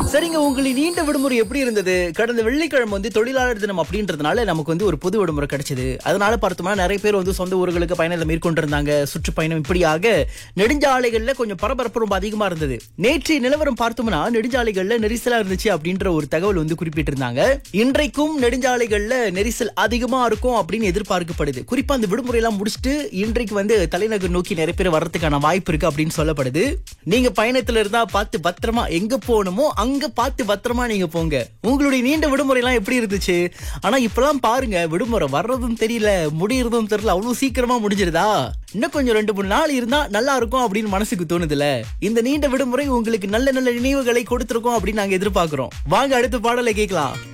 சரிங்க உங்களின் நீண்ட விடுமுறை எப்படி இருந்தது கடந்த வெள்ளிக்கிழமை வந்து தொழிலாளர் தினம் அப்படின்றதுனால நமக்கு வந்து ஒரு பொது விடுமுறை கிடைச்சது அதனால பார்த்தோம்னா நிறைய பேர் வந்து சொந்த ஊர்களுக்கு பயணத்தை மேற்கொண்டிருந்தாங்க சுற்றுப்பயணம் இப்படியாக நெடுஞ்சாலைகள்ல கொஞ்சம் பரபரப்பு ரொம்ப அதிகமா இருந்தது நேற்றைய நிலவரம் பார்த்தோம்னா நெடுஞ்சாலைகள்ல நெரிசலா இருந்துச்சு அப்படின்ற ஒரு தகவல் வந்து குறிப்பிட்டிருந்தாங்க இன்றைக்கும் நெடுஞ்சாலைகள்ல நெரிசல் அதிகமா இருக்கும் அப்படின்னு எதிர்பார்க்கப்படுது குறிப்பா அந்த விடுமுறை எல்லாம் முடிச்சுட்டு இன்றைக்கு வந்து தலைநகர் நோக்கி நிறைய பேர் வர்றதுக்கான வாய்ப்பு இருக்கு அப்படின்னு சொல்லப்படுது நீங்க பயணத்துல இருந்தா பார்த்து பத்திரமா எங்க போகணுமோ அங்க பார்த்து பத்திரமா நீங்க போங்க உங்களுடைய நீண்ட விடுமுறை எல்லாம் எப்படி இருந்துச்சு ஆனா இப்பெல்லாம் பாருங்க விடுமுறை வர்றதும் தெரியல முடியறதும் தெரியல அவ்வளவு சீக்கிரமா முடிஞ்சிருதா இன்னும் கொஞ்சம் ரெண்டு மூணு நாள் இருந்தா நல்லா இருக்கும் அப்படின்னு மனசுக்கு தோணுதுல இந்த நீண்ட விடுமுறை உங்களுக்கு நல்ல நல்ல நினைவுகளை கொடுத்திருக்கோம் அப்படின்னு நாங்க எதிர்பார்க்கிறோம் வாங்க அடுத்த பாடலை கேட்கலாம்